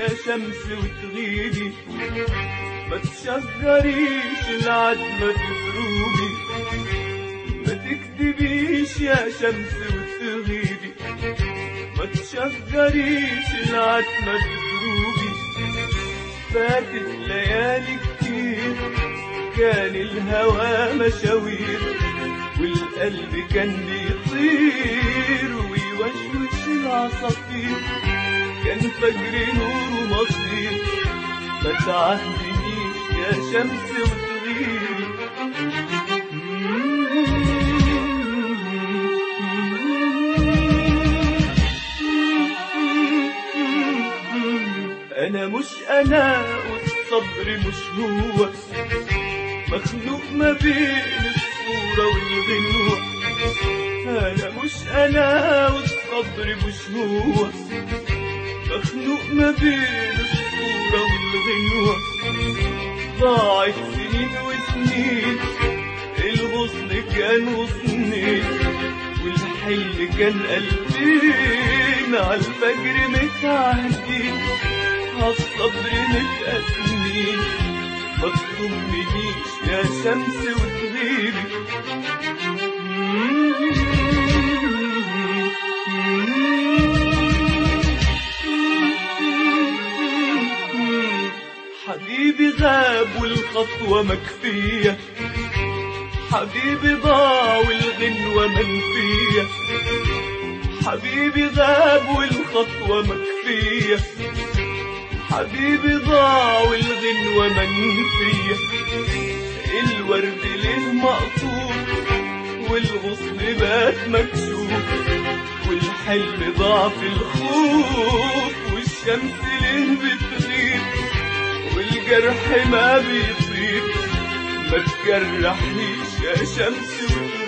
يا شمس وتغيبي ما تشغريش العتمة في دروبي ما تكذبيش يا شمس وتغيبي ما تشغريش العتمة في دروبي فاتت ليالي كتير كان الهوى مشاوير والقلب كان بيطير ويوشوش العصافير كان فجر نور مصير ما تعهدنيش يا شمس وتغيري انا مش انا والصبر مش هو مخلوق ما بين الصورة والغنوة انا مش انا والصبر مش هو مخلوق ما بين الصورة والغنوة ضاعت سنين وسنين الغصن كان غصنين والحلم كان قلبين عالفجر متعهدين عالصبر متقسمين ما تضمنيش يا شمس وتغيبي حبيبي غاب والخطوة مكفية حبيبي ضاع والغنوة منفية حبيبي غاب والخطوة مكفية حبيبي ضاع والغنوة منفية الورد ليه مقطوع والغصن بات مكشوف والحلم ضاع في الخوف والشمس ليه بتغيب والجرح ما بيطيب ما تجرحنيش يا شمس وتغيب